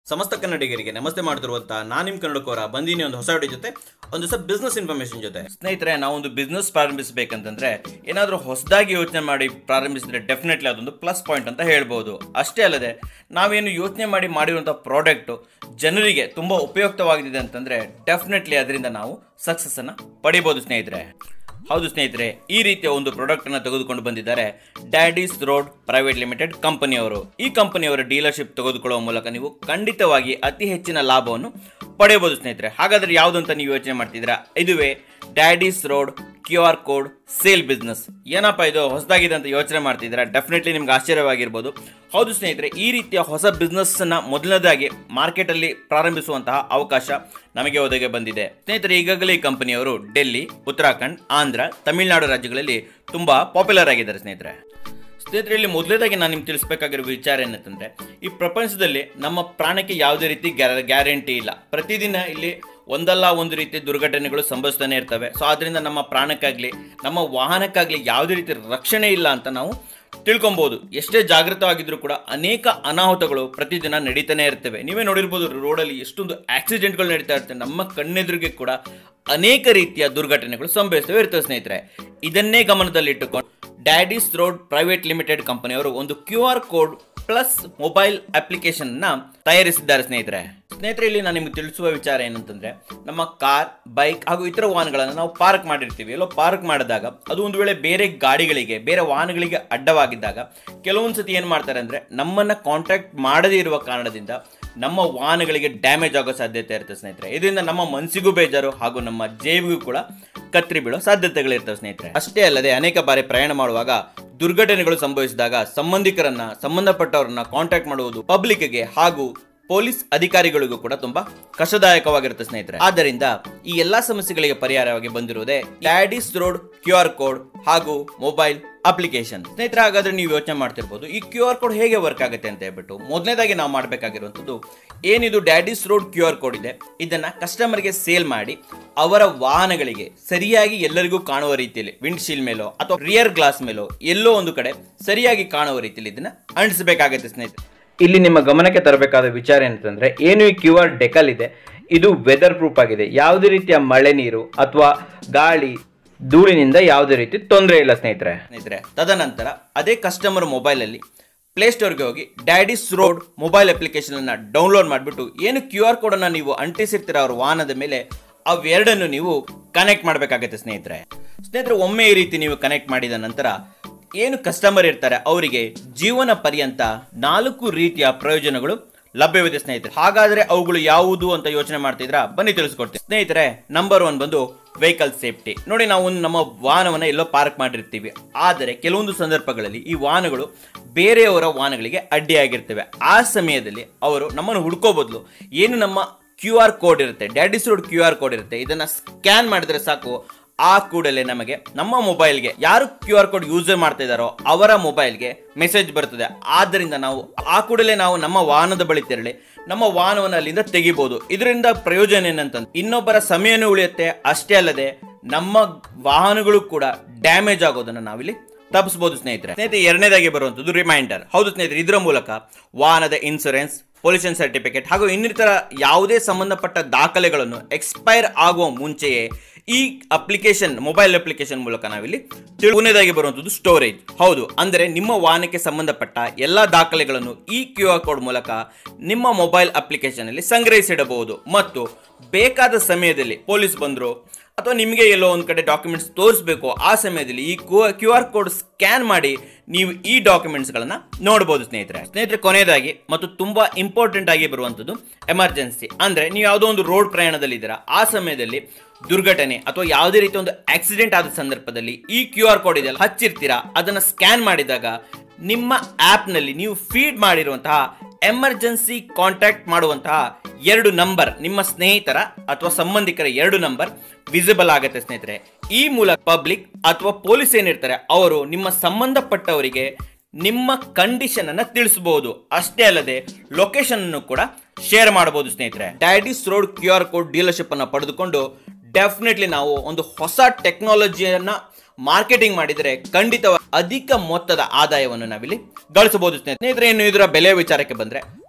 ಸಮಸ್ತ ಕನ್ನಡಿಗರಿಗೆ ನಮಸ್ತೆ ಮಾಡ್ತಿರುವಂತ ನಾನು ನಿಮ್ಮ ಕನ್ನಡಕೋರ ಬಂದೀನಿ ಒಂದು ಹೊಸ ವಿಡಿಯೋ ಜೊತೆ ಒಂದು ಹೊಸ ಬಿಸ್ನೆಸ್ ಇನ್ಫಾರ್ಮೇಶನ್ ಜೊತೆ ಸ್ನೇಹಿತರೆ ನಾವೊಂದು ಬಿಸ್ನೆಸ್ ಪ್ರಾರಂಭಿಸಬೇಕಂತಂದ್ರೆ ಏನಾದರೂ ಹೊಸದಾಗಿ ಯೋಚನೆ ಮಾಡಿ ಪ್ರಾರಂಭಿಸಿದ್ರೆ ಡೆಫಿನೆಟ್ಲಿ ಅದೊಂದು ಪ್ಲಸ್ ಪಾಯಿಂಟ್ ಅಂತ ಹೇಳ್ಬೋದು ಅಷ್ಟೇ ಅಲ್ಲದೆ ನಾವೇನು ಯೋಚನೆ ಮಾಡಿ ಮಾಡಿರುವಂಥ ಪ್ರಾಡಕ್ಟು ಜನರಿಗೆ ತುಂಬ ಉಪಯುಕ್ತವಾಗಿದೆ ಅಂತಂದ್ರೆ ಡೆಫಿನೆಟ್ಲಿ ಅದರಿಂದ ನಾವು ಸಕ್ಸಸ್ ಅನ್ನ ಪಡಿಬೋದು ಸ್ನೇಹಿತರೆ ಹೌದು ಸ್ನೇಹಿತರೆ ಈ ರೀತಿಯ ಒಂದು ಪ್ರಾಡಕ್ಟ್ ಅನ್ನು ತೆಗೆದುಕೊಂಡು ಬಂದಿದ್ದಾರೆ ಡ್ಯಾಡೀಸ್ ರೋಡ್ ಪ್ರೈವೇಟ್ ಲಿಮಿಟೆಡ್ ಕಂಪನಿಯವರು ಈ ಕಂಪನಿಯವರ ಡೀಲರ್ಶಿಪ್ ತೆಗೆದುಕೊಳ್ಳುವ ಮೂಲಕ ನೀವು ಖಂಡಿತವಾಗಿ ಅತಿ ಹೆಚ್ಚಿನ ಲಾಭವನ್ನು ಪಡೆಯಬಹುದು ಸ್ನೇಹಿತರೆ ಹಾಗಾದ್ರೆ ಯಾವುದು ಅಂತ ನೀವು ಯೋಚನೆ ಮಾಡ್ತಿದ್ದೀರಾ ಇದುವೇ Daddy's Road Q R code sale business ಏನಪ್ಪ ಇದು ಹೊಸದಾಗಿದೆ ಅಂತ ಯೋಚನೆ ಮಾಡ್ತಿದ್ದೀರಾ ಡೆಫಿನೆಟ್ಲಿ ನಿಮ್ಗೆ ಆಶ್ಚರ್ಯವಾಗಿರ್ಬೋದು ಹೌದು ಸ್ನೇಹಿತರೆ ಈ ರೀತಿಯ ಹೊಸ ಬಿಸ್ನೆಸ್ಸನ್ನು ಮೊದಲನೇದಾಗಿ ಮಾರ್ಕೆಟಲ್ಲಿ ಪ್ರಾರಂಭಿಸುವಂತಹ ಅವಕಾಶ ನಮಗೆ ಒದಗಿ ಬಂದಿದೆ ಸ್ನೇಹಿತರೆ ಈಗಾಗಲೇ ಈ ಕಂಪನಿಯವರು ಡೆಲ್ಲಿ ಉತ್ತರಾಖಂಡ್ ಆಂಧ್ರ ತಮಿಳುನಾಡು ರಾಜ್ಯಗಳಲ್ಲಿ ತುಂಬ ಪಾಪ್ಯುಲರ್ ಆಗಿದ್ದಾರೆ ಸ್ನೇಹಿತರೆ ಸ್ನೇಹಿತರೆ ಇಲ್ಲಿ ಮೊದಲೇದಾಗಿ ನಾನು ನಿಮ್ಗೆ ತಿಳಿಸ್ಬೇಕಾಗಿರೋ ವಿಚಾರ ಏನಂತಂದ್ರೆ ಈ ಪ್ರಪಂಚದಲ್ಲಿ ನಮ್ಮ ಪ್ರಾಣಕ್ಕೆ ಯಾವುದೇ ರೀತಿ ಗ್ಯಾರಂಟಿ ಇಲ್ಲ ಪ್ರತಿದಿನ ಇಲ್ಲಿ ಒಂದಲ್ಲ ಒಂದು ರೀತಿ ದುರ್ಘಟನೆಗಳು ಸಂಭವಿಸ್ತಾನೆ ಇರ್ತವೆ ಸೊ ಆದ್ರಿಂದ ನಮ್ಮ ಪ್ರಾಣಕ್ಕಾಗ್ಲಿ ನಮ್ಮ ವಾಹನಕ್ಕಾಗ್ಲಿ ಯಾವುದೇ ರೀತಿ ರಕ್ಷಣೆ ಇಲ್ಲ ಅಂತ ನಾವು ತಿಳ್ಕೊಬಹುದು ಎಷ್ಟೇ ಜಾಗೃತವಾಗಿದ್ರೂ ಕೂಡ ಅನೇಕ ಅನಾಹುತಗಳು ಪ್ರತಿದಿನ ನಡೀತಾನೆ ಇರ್ತವೆ ನೀವೇ ನೋಡಿರ್ಬೋದು ರೋಡಲ್ಲಿ ಎಷ್ಟೊಂದು ಆಕ್ಸಿಡೆಂಟ್ಗಳು ನಡೀತಾ ಇರ್ತವೆ ನಮ್ಮ ಕಣ್ಣೆದುರಿಗೆ ಕೂಡ ಅನೇಕ ರೀತಿಯ ದುರ್ಘಟನೆಗಳು ಸಂಭವಿಸ್ತವೆ ಇರ್ತವೆ ಸ್ನೇಹಿತರೆ ಇದನ್ನೇ ಗಮನದಲ್ಲಿಟ್ಟುಕೊಂಡು ಡ್ಯಾಡೀಸ್ ರೋಡ್ ಪ್ರೈವೇಟ್ ಲಿಮಿಟೆಡ್ ಕಂಪನಿಯವರು ಒಂದು Q R code plus mobile application ನ ತಯಾರಿಸಿದ್ದಾರೆ ಸ್ನೇಹಿತರೆ ಸ್ನೇಹಿತರೆ ಇಲ್ಲಿ ನಾನು ನಿಮ್ಗೆ ತಿಳಿಸುವ ವಿಚಾರ ಏನಂತಂದ್ರೆ ನಮ್ಮ ಕಾರ್ ಬೈಕ್ ಹಾಗೂ ಇತರ ವಾಹನಗಳನ್ನು ನಾವು ಪಾರ್ಕ್ ಮಾಡಿರ್ತೀವಿ ಎಲ್ಲೋ ಪಾರ್ಕ್ ಮಾಡಿದಾಗ ಅದು ಒಂದು ವೇಳೆ ಬೇರೆ ಗಾಡಿಗಳಿಗೆ ಬೇರೆ ವಾಹನಗಳಿಗೆ ಅಡ್ಡವಾಗಿದ್ದಾಗ ಕೆಲವೊಂದು ಸತಿ ಏನು ಮಾಡ್ತಾರೆ ಅಂದ್ರೆ ನಮ್ಮನ್ನ ಕಾಂಟ್ಯಾಕ್ಟ್ ಮಾಡದೇ ಇರುವ ಕಾರಣದಿಂದ ನಮ್ಮ ವಾಹನಗಳಿಗೆ ಡ್ಯಾಮೇಜ್ ಆಗೋ ಸಾಧ್ಯತೆ ಇರುತ್ತೆ ಸ್ನೇಹಿತರೆ ಇದರಿಂದ ನಮ್ಮ ಮನಸ್ಸಿಗೂ ಬೇಜಾರು ಹಾಗೂ ನಮ್ಮ ಜೇಬಿಗೂ ಕೂಡ ಕತ್ರಿ ಬೀಳೋ ಸಾಧ್ಯತೆಗಳಿರ್ತವೆ ಸ್ನೇಹಿತರೆ ಅಷ್ಟೇ ಅಲ್ಲದೆ ಅನೇಕ ಬಾರಿ ಪ್ರಯಾಣ ಮಾಡುವಾಗ ದುರ್ಘಟನೆಗಳು ಸಂಭವಿಸಿದಾಗ ಸಂಬಂಧಿಕರನ್ನ ಸಂಬಂಧಪಟ್ಟವರನ್ನ ಕಾಂಟ್ಯಾಕ್ಟ್ ಮಾಡುವುದು ಪಬ್ಲಿಕ್ಗೆ ಹಾಗೂ ಪೊಲೀಸ್ ಅಧಿಕಾರಿಗಳಿಗೂ ಕೂಡ ತುಂಬಾ ಕಷ್ಟದಾಯಕವಾಗಿರುತ್ತೆ ಸ್ನೇಹಿತರೆ ಆದ್ದರಿಂದ ಈ ಎಲ್ಲಾ ಸಮಸ್ಯೆಗಳಿಗೆ ಪರಿಹಾರವಾಗಿ ಬಂದಿರುವುದೇ Daddy's Road Q R code ಹಾಗೂ ಮೊಬೈಲ್ ಅಪ್ಲಿಕೇಶನ್ ಸ್ನೇಹಿತರೆ ಹಾಗಾದ್ರೆ ನೀವು ಯೋಚನೆ ಮಾಡ್ತಿರ್ಬೋದು ಈ ಕ್ಯೂ ಆರ್ ಕೋಡ್ ಹೇಗೆ ವರ್ಕ್ ಆಗುತ್ತೆ ಅಂತ ಹೇಳ್ಬಿಟ್ಟು ಮೊದಲನೇದಾಗಿ ನಾವು ಮಾಡಬೇಕಾಗಿರುವಂಥದ್ದು ಏನಿದು Daddy's Road Q R code ಇದೆ ಇದನ್ನ ಕಸ್ಟಮರ್ಗೆ ಸೇಲ್ ಮಾಡಿ ಅವರ ವಾಹನಗಳಿಗೆ ಸರಿಯಾಗಿ ಎಲ್ಲರಿಗೂ ಕಾಣುವ ರೀತಿಯಲ್ಲಿ ವಿಂಡ್ ಶೀಲ್ ಮೇಲೋ ಅಥವಾ ರಿಯರ್ ಗ್ಲಾಸ್ ಮೇಲೋ ಎಲ್ಲೋ ಒಂದು ಕಡೆ ಸರಿಯಾಗಿ ಕಾಣುವ ರೀತಿಯಲ್ಲಿ ಇದನ್ನ ಅಂಟಿಸಬೇಕಾಗುತ್ತೆ ಸ್ನೇಹಿತರೆ ಇಲ್ಲಿ ನಿಮ್ಮ ಗಮನಕ್ಕೆ ತರಬೇಕಾದ ವಿಚಾರ ಏನಂತಂದ್ರೆ ಏನು ಈ ಕ್ಯೂ ಆರ್ ಡೆಕಲ್ ಇದೆ ಇದು ವೆದರ್ ಪ್ರೂಫ್ ಆಗಿದೆ ಯಾವುದೇ ರೀತಿಯ ಮಳೆ ನೀರು ಅಥವಾ ಗಾಳಿ ಧೂಳಿನಿಂದ ಯಾವುದೇ ರೀತಿ ತೊಂದರೆ ಇಲ್ಲ ಸ್ನೇಹಿತರೆ ಸ್ನೇಹಿತರೆ ತದನಂತರ ಅದೇ ಕಸ್ಟಮರ್ ಮೊಬೈಲಲ್ಲಿ ಪ್ಲೇಸ್ಟೋರ್ಗೆ ಹೋಗಿ ಡ್ಯಾಡಿಸ್ ರೋಡ್ ಮೊಬೈಲ್ ಅಪ್ಲಿಕೇಶನ್ ಅನ್ನ ಡೌನ್ಲೋಡ್ ಮಾಡಿಬಿಟ್ಟು ಏನು ಕ್ಯೂ ಆರ್ ಕೋಡ್ ಅನ್ನ ನೀವು ಅಂಟಿಸಿರ್ತೀರ ಅವ್ರ ವಾಹನದ ಮೇಲೆ ಅವೆರಡನ್ನು ನೀವು ಕನೆಕ್ಟ್ ಮಾಡಬೇಕಾಗುತ್ತೆ ಸ್ನೇಹಿತರೆ ಸ್ನೇಹಿತರೆ ಒಮ್ಮೆ ಈ ರೀತಿ ನೀವು ಕನೆಕ್ಟ್ ಮಾಡಿದ ನಂತರ ಏನು ಕಸ್ಟಮರ್ ಇರ್ತಾರೆ ಅವರಿಗೆ ಜೀವನ ಪರ್ಯಂತ ನಾಲ್ಕು ರೀತಿಯ ಪ್ರಯೋಜನಗಳು ಲಭ್ಯವಿದೆ ಸ್ನೇಹಿತರೆ ಹಾಗಾದ್ರೆ ಅವುಗಳು ಯಾವುದು ಅಂತ ಯೋಚನೆ ಮಾಡ್ತಿದ್ರಾ ಬನ್ನಿ ತಿಳಿಸ್ಕೊಡ್ತೀನಿ ಸ್ನೇಹಿತರೆ ನಂಬರ್ ಒನ್ ಬಂದು ವೆಹಿಕಲ್ ಸೇಫ್ಟಿ ನೋಡಿ ನಾವು ಒಂದು ನಮ್ಮ ವಾಹನವನ್ನ ಎಲ್ಲೋ ಪಾರ್ಕ್ ಮಾಡಿರ್ತೀವಿ ಆದರೆ ಕೆಲವೊಂದು ಸಂದರ್ಭಗಳಲ್ಲಿ ಈ ವಾಹನಗಳು ಬೇರೆಯವರ ವಾಹನಗಳಿಗೆ ಅಡ್ಡಿಯಾಗಿರ್ತವೆ ಆ ಸಮಯದಲ್ಲಿ ಅವರು ನಮ್ಮನ್ನು ಹುಡ್ಕೋ ಬದಲು ಏನು ನಮ್ಮ ಕ್ಯೂ ಆರ್ ಕೋಡ್ ಇರುತ್ತೆ Daddy's Road Q R code ಇರುತ್ತೆ ಇದನ್ನ ಸ್ಕ್ಯಾನ್ ಮಾಡಿದ್ರೆ ಸಾಕು ಆ ಕೂಡಲೇ ನಮಗೆ ನಮ್ಮ ಮೊಬೈಲ್ಗೆ ಯಾರು ಕ್ಯೂ ಆರ್ ಕೋಡ್ ಯೂಸ್ ಮಾಡ್ತಾ ಇದ್ದಾರೋ ಅವರ ಮೊಬೈಲ್ಗೆ ಮೆಸೇಜ್ ಬರ್ತದೆ ಆದ್ದರಿಂದ ನಾವು ಆ ಕೂಡಲೇ ನಾವು ನಮ್ಮ ವಾಹನದ ಬಳಿ ತೆರಳಿ ನಮ್ಮ ವಾಹನವನ್ನು ಅಲ್ಲಿಂದ ತೆಗಿಬಹುದು ಇದರಿಂದ ಪ್ರಯೋಜನ ಏನಂತಂದ್ರೆ ಇನ್ನೊಬ್ಬರ ಸಮಯನೂ ಉಳಿಯುತ್ತೆ ಅಷ್ಟೇ ಅಲ್ಲದೆ ನಮ್ಮ ವಾಹನಗಳು ಕೂಡ ಡ್ಯಾಮೇಜ್ ಆಗೋದನ್ನು ನಾವಿಲ್ಲಿ ತಪ್ಪಿಸಬಹುದು ಸ್ನೇಹಿತರೆ ಸ್ನೇಹಿತರೆ ಎರಡನೇದಾಗಿ ಬರುವಂಥದ್ದು ರಿಮೈಂಡರ್ ಹೌದು ಸ್ನೇಹಿತರೆ ಇದರ ಮೂಲಕ ವಾಹನದ ಇನ್ಸೂರೆನ್ಸ್ ಪೊಲ್ಯೂಷನ್ ಸರ್ಟಿಫಿಕೇಟ್ ಹಾಗೂ ಇನ್ನಿತರ ಯಾವುದೇ ಸಂಬಂಧಪಟ್ಟ ದಾಖಲೆಗಳನ್ನು ಎಕ್ಸ್ಪೈರ್ ಆಗುವ ಮುಂಚೆಯೇ ಈ ಅಪ್ಲಿಕೇಶನ್ ಮೊಬೈಲ್ ಅಪ್ಲಿಕೇಶನ್ ಮೂಲಕ ನಾವಿಲ್ಲಿ ಮೂರನೇದಾಗಿ ಬರುವಂಥದ್ದು ಸ್ಟೋರೇಜ್ ಹೌದು ಅಂದರೆ ನಿಮ್ಮ ವಾಹನಕ್ಕೆ ಸಂಬಂಧಪಟ್ಟ ಎಲ್ಲ ದಾಖಲೆಗಳನ್ನು ಈ ಕ್ಯೂ ಆರ್ ಕೋಡ್ ಮೂಲಕ ನಿಮ್ಮ ಮೊಬೈಲ್ ಅಪ್ಲಿಕೇಶನ್ ಅಲ್ಲಿ ಸಂಗ್ರಹಿಸಿಡಬಹುದು ಮತ್ತು ಬೇಕಾದ ಸಮಯದಲ್ಲಿ ಪೊಲೀಸ್ ಬಂದರು ಅಥವಾ ನಿಮಗೆ ಎಲ್ಲೋ ಒಂದು ಕಡೆ ಡಾಕ್ಯುಮೆಂಟ್ಸ್ ತೋರಿಸಬೇಕು ಆ ಸಮಯದಲ್ಲಿ ಈ ಕ್ಯೂ ಆರ್ ಕೋಡ್ ಸ್ಕ್ಯಾನ್ ಮಾಡಿ ನೀವು ಈ ಡಾಕ್ಯುಮೆಂಟ್ಸ್ಗಳನ್ನು ನೋಡಬಹುದು ಸ್ನೇಹಿತರೆ ಸ್ನೇಹಿತರೆ ಕೊನೆಯದಾಗಿ ಮತ್ತು ತುಂಬಾ ಇಂಪಾರ್ಟೆಂಟ್ ಆಗಿ ಬರುವಂಥದ್ದು ಎಮರ್ಜೆನ್ಸಿ ಅಂದ್ರೆ ನೀವು ಯಾವುದೋ ಒಂದು ರೋಡ್ ಪ್ರಯಾಣದಲ್ಲಿ ಇದ್ದೀರಾ ಆ ಸಮಯದಲ್ಲಿ ದುರ್ಘಟನೆ ಅಥವಾ ಯಾವುದೇ ರೀತಿಯ ಒಂದು ಆಕ್ಸಿಡೆಂಟ್ ಆದ ಸಂದರ್ಭದಲ್ಲಿ ಈ ಕ್ಯೂ ಆರ್ ಕೋಡ್ ಇದೆಯಲ್ಲ ಹಚ್ಚಿರ್ತೀರಾ ಅದನ್ನು ಸ್ಕ್ಯಾನ್ ಮಾಡಿದಾಗ ನಿಮ್ಮ ಆ್ಯಪ್ನಲ್ಲಿ ನೀವು ಫೀಡ್ ಮಾಡಿರುವಂತಹ ಎಮರ್ಜೆನ್ಸಿ ಕಾಂಟ್ಯಾಕ್ಟ್ ಮಾಡುವಂತಹ ಎರಡು ನಂಬರ್ ನಿಮ್ಮ ಸ್ನೇಹಿತರ ಅಥವಾ ಸಂಬಂಧಿಕರ ಎರಡು ನಂಬರ್ ವಿಸಿಬಲ್ ಆಗುತ್ತೆ ಸ್ನೇಹಿತರೆ ಈ ಮೂಲಕ ಪಬ್ಲಿಕ್ ಅಥವಾ ಪೊಲೀಸ್ ಏನಿರ್ತಾರೆ ಅವರು ನಿಮ್ಮ ಸಂಬಂಧಪಟ್ಟವರಿಗೆ ನಿಮ್ಮ ಕಂಡೀಷನ್ ಅನ್ನ ತಿಳಿಸಬಹುದು ಅಷ್ಟೇ ಅಲ್ಲದೆ ಲೊಕೇಶನ್ ಅನ್ನು ಕೂಡ ಶೇರ್ ಮಾಡಬಹುದು ಸ್ನೇಹಿತರೆ Daddy's Road Q R code dealership ಅನ್ನ ಪಡೆದುಕೊಂಡು ಡೆಫಿನೆಟ್ಲಿ ನಾವು ಒಂದು ಹೊಸ ಟೆಕ್ನಾಲಜಿಯನ್ನ ಮಾರ್ಕೆಟಿಂಗ್ ಮಾಡಿದರೆ ಖಂಡಿತವಾಗಿ ಅಧಿಕ ಮೊತ್ತದ ಆದಾಯವನ್ನು ನಾವಿಲ್ಲಿ ಗಳಿಸಬಹುದು ಸ್ನೇಹಿತರೆ ಇನ್ನು ಇದರ ಬೆಲೆ ವಿಚಾರಕ್ಕೆ ಬಂದ್ರೆ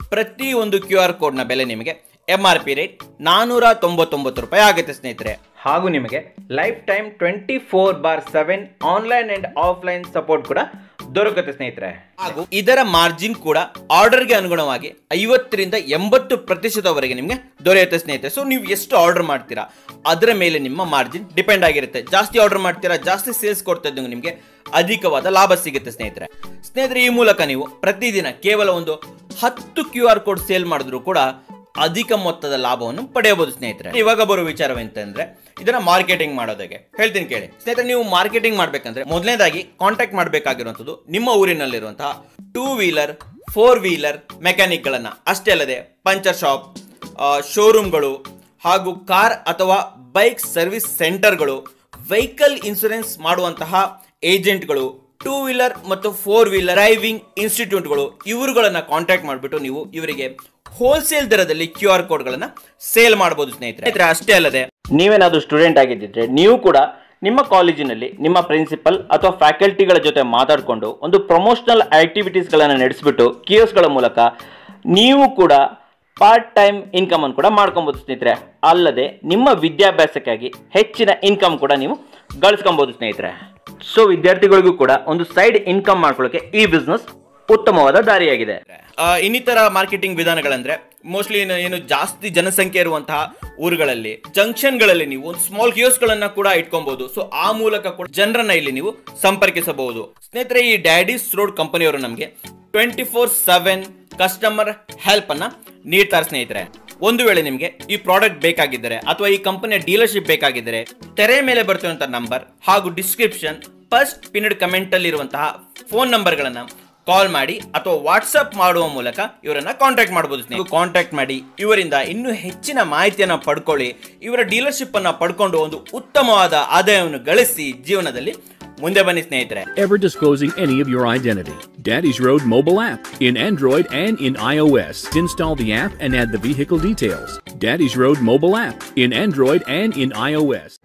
ಪ್ರತಿ ಒಂದು ಕ್ಯೂ ಆರ್ ಕೋಡ್ನ ಬೆಲೆ ನಿಮಗೆ ಎಂ ಆರ್ ಪಿ ರೇಟ್ ನಾನೂರ ತೊಂಬತ್ತೊಂಬತ್ತು ರೂಪಾಯಿ ಆಗುತ್ತೆ ಸ್ನೇಹಿತರೆ ಹಾಗೂ ನಿಮಗೆ lifetime twenty four bar seven online and offline support ಕೂಡ ದೊರಕುತ್ತೆ ಸ್ನೇಹಿತರೆ ಹಾಗೂ ಇದರ ಮಾರ್ಜಿನ್ ಕೂಡ ಆರ್ಡರ್ಗೆ ಅನುಗುಣವಾಗಿ ಐವತ್ತರಿಂದ ಎಂಬತ್ತು ಪ್ರತಿಶತವರೆಗೆ ನಿಮಗೆ ದೊರೆಯುತ್ತೆ ಸ್ನೇಹಿತರೆ ಸೊ ನೀವು ಎಷ್ಟು ಆರ್ಡರ್ ಮಾಡ್ತೀರಾ ಅದರ ಮೇಲೆ ನಿಮ್ಮ ಮಾರ್ಜಿನ್ ಡಿಪೆಂಡ್ ಆಗಿರುತ್ತೆ ಜಾಸ್ತಿ ಆರ್ಡರ್ ಮಾಡ್ತೀರಾ ಜಾಸ್ತಿ ಸೇಲ್ಸ್ ಕೊಡ್ತಾ ಇದ್ದಂಗೆ ನಿಮಗೆ ಅಧಿಕವಾದ ಲಾಭ ಸಿಗುತ್ತೆ ಸ್ನೇಹಿತರೆ ಸ್ನೇಹಿತರೆ ಈ ಮೂಲಕ ನೀವು ಪ್ರತಿದಿನ ಕೇವಲ ಒಂದು ಹತ್ತು ಕ್ಯೂ ಆರ್ ಕೋಡ್ ಸೇಲ್ ಮಾಡಿದ್ರು ಕೂಡ ಅಧಿಕ ಮೊತ್ತದ ಲಾಭವನ್ನು ಪಡೆಯಬಹುದು ಸ್ನೇಹಿತರೆ ಇವಾಗ ಬರುವ ವಿಚಾರವೆಂತಂದ್ರೆ ಇದನ್ನ ಮಾರ್ಕೆಟಿಂಗ್ ಮಾಡೋದಾಗೆ ಹೇಳ್ತೀನಿ ಕೇಳಿ ಸ್ನೇಹಿತರೆ ನೀವು ಮಾರ್ಕೆಟಿಂಗ್ ಮಾಡ್ಬೇಕಂದ್ರೆ ಮೊದಲನೇದಾಗಿ ಕಾಂಟ್ಯಾಕ್ಟ್ ಮಾಡಬೇಕಾಗಿರುವಂಥದ್ದು ನಿಮ್ಮ ಊರಿನಲ್ಲಿರುವಂತಹ ಟೂ ವೀಲರ್ ಫೋರ್ ವೀಲರ್ ಮೆಕ್ಯಾನಿಕ್ಗಳನ್ನ ಅಷ್ಟೇ ಅಲ್ಲದೆ ಪಂಚರ್ ಶಾಪ್ ಶೋರೂಮ್ಗಳು ಹಾಗೂ ಕಾರ್ ಅಥವಾ ಬೈಕ್ ಸರ್ವಿಸ್ ಸೆಂಟರ್ಗಳು ವೆಹಿಕಲ್ ಇನ್ಸೂರೆನ್ಸ್ ಮಾಡುವಂತಹ ಏಜೆಂಟ್ಗಳು ಟೂ ವೀಲರ್ ಮತ್ತು ಫೋರ್ ವೀಲರ್ ಡ್ರೈವಿಂಗ್ ಇನ್ಸ್ಟಿಟ್ಯೂಟ್ಗಳು ಇವರುಗಳನ್ನ ಕಾಂಟ್ಯಾಕ್ಟ್ ಮಾಡಿಬಿಟ್ಟು ನೀವು ಇವರಿಗೆ ಹೋಲ್ಸೇಲ್ ದರದಲ್ಲಿ ಕ್ಯೂ ಆರ್ ಕೋಡ್ಗಳನ್ನ ಸೇಲ್ ಮಾಡಬಹುದು ಸ್ನೇಹಿತರೆ ಸ್ನೇಹಿತರೆ ಅಷ್ಟೇ ಅಲ್ಲದೆ ನೀವೇನಾದ್ರೂ ಸ್ಟೂಡೆಂಟ್ ಆಗಿದ್ದಿದ್ರೆ ನೀವು ಕೂಡ ನಿಮ್ಮ ಕಾಲೇಜಿನಲ್ಲಿ ನಿಮ್ಮ ಪ್ರಿನ್ಸಿಪಲ್ ಅಥವಾ ಫ್ಯಾಕಲ್ಟಿಗಳ ಜೊತೆ ಮಾತಾಡಿಕೊಂಡು ಒಂದು ಪ್ರಮೋಷನಲ್ ಆಕ್ಟಿವಿಟೀಸ್ಗಳನ್ನು ನಡೆಸಿಬಿಟ್ಟು ಕಿಯೋಸ್ಗಳ ಮೂಲಕ ನೀವು ಕೂಡ ಪಾರ್ಟ್ ಟೈಮ್ ಇನ್ಕಮ್ ಅನ್ನು ಕೂಡ ಮಾಡ್ಕೊಬಹುದು ಸ್ನೇಹಿತರೆ ಅಲ್ಲದೆ ನಿಮ್ಮ ವಿದ್ಯಾಭ್ಯಾಸಕ್ಕಾಗಿ ಹೆಚ್ಚಿನ ಇನ್ಕಮ್ ಕೂಡ ನೀವು ಗಳಿಸ್ಕೊಬಹುದು ಸ್ನೇಹಿತರೆ ಸೊ ವಿದ್ಯಾರ್ಥಿಗಳಿಗೂ ಕೂಡ ಒಂದು ಸೈಡ್ ಇನ್ಕಮ್ ಮಾಡ್ಕೊಳ್ಳೋಕೆ ಈ ಬಿಸ್ನೆಸ್ ಉತ್ತಮವಾದ ದಾರಿಯಾಗಿದೆ ಇನ್ನಿತರ ಮಾರ್ಕೆಟಿಂಗ್ ವಿಧಾನಗಳಂದ್ರೆ ಮೋಸ್ಟ್ಲಿ ಏನು ಜಾಸ್ತಿ ಜನಸಂಖ್ಯೆ ಇರುವಂತಹ ಊರುಗಳಲ್ಲಿ ಜಂಕ್ಷನ್ಗಳಲ್ಲಿ ನೀವು ಒಂದು ಸ್ಮಾಲ್ ಗಳನ್ನ ಕೂಡ ಇಟ್ಕೊಬಹುದು ಸೊ ಆ ಮೂಲಕ ಕೂಡ ಜನರನ್ನ ಇಲ್ಲಿ ನೀವು ಸಂಪರ್ಕಿಸಬಹುದು ಸ್ನೇಹಿತರೆ ಈ ಡ್ಯಾಡೀಸ್ ರೋಡ್ ಕಂಪನಿಯವರು ನಮಗೆ twenty four seven customer help ಅನ್ನ ನೀಡ್ತಾರೆ ಸ್ನೇಹಿತರೆ ಒಂದು ವೇಳೆ ನಿಮಗೆ ಈ ಪ್ರಾಡಕ್ಟ್ ಬೇಕಾಗಿದ್ದರೆ ಅಥವಾ ಈ ಕಂಪನಿಯ ಡೀಲರ್ಶಿಪ್ ಬೇಕಾಗಿದ್ದರೆ ತೆರೆ ಮೇಲೆ ಬರ್ತಿರುವಂತಹ ನಂಬರ್ ಹಾಗೂ ಡಿಸ್ಕ್ರಿಪ್ಷನ್ ಫಸ್ಟ್ ಪಿನ್ನಡ್ ಕಮೆಂಟ್ ಅಲ್ಲಿ ಇರುವಂತಹ ಫೋನ್ ನಂಬರ್ಗಳನ್ನ ಕಾಲ್ ಮಾಡಿ ಅಥವಾ ವಾಟ್ಸಪ್ ಮಾಡುವ ಮೂಲಕ ಇವರನ್ನ ಕಾಂಟ್ಯಾಕ್ಟ್ ಮಾಡಬಹುದು ನೀವು ಕಾಂಟ್ಯಾಕ್ಟ್ ಮಾಡಿ ಇವರಿಂದ ಇನ್ನೂ ಹೆಚ್ಚಿನ ಮಾಹಿತಿಯನ್ನ ಪಡ್ಕೊಳ್ಳಿ ಇವರ ಡೀಲರ್ಶಿಪ್ ಅನ್ನ ಪಡ್ಕೊಂಡು ಒಂದು ಉತ್ತಮವಾದ ಆದಾಯವನ್ನು ಗಳಿಸಿ ಜೀವನದಲ್ಲಿ ಮುಂದೆ ಬನ್ನಿ ಸ್ನೇಹಿತರೆ ever disclosing any of your identity. Daddy's Road mobile app in Android and in iOS. Install the app and add the vehicle details. Daddy's Road mobile app in Android and in iOS.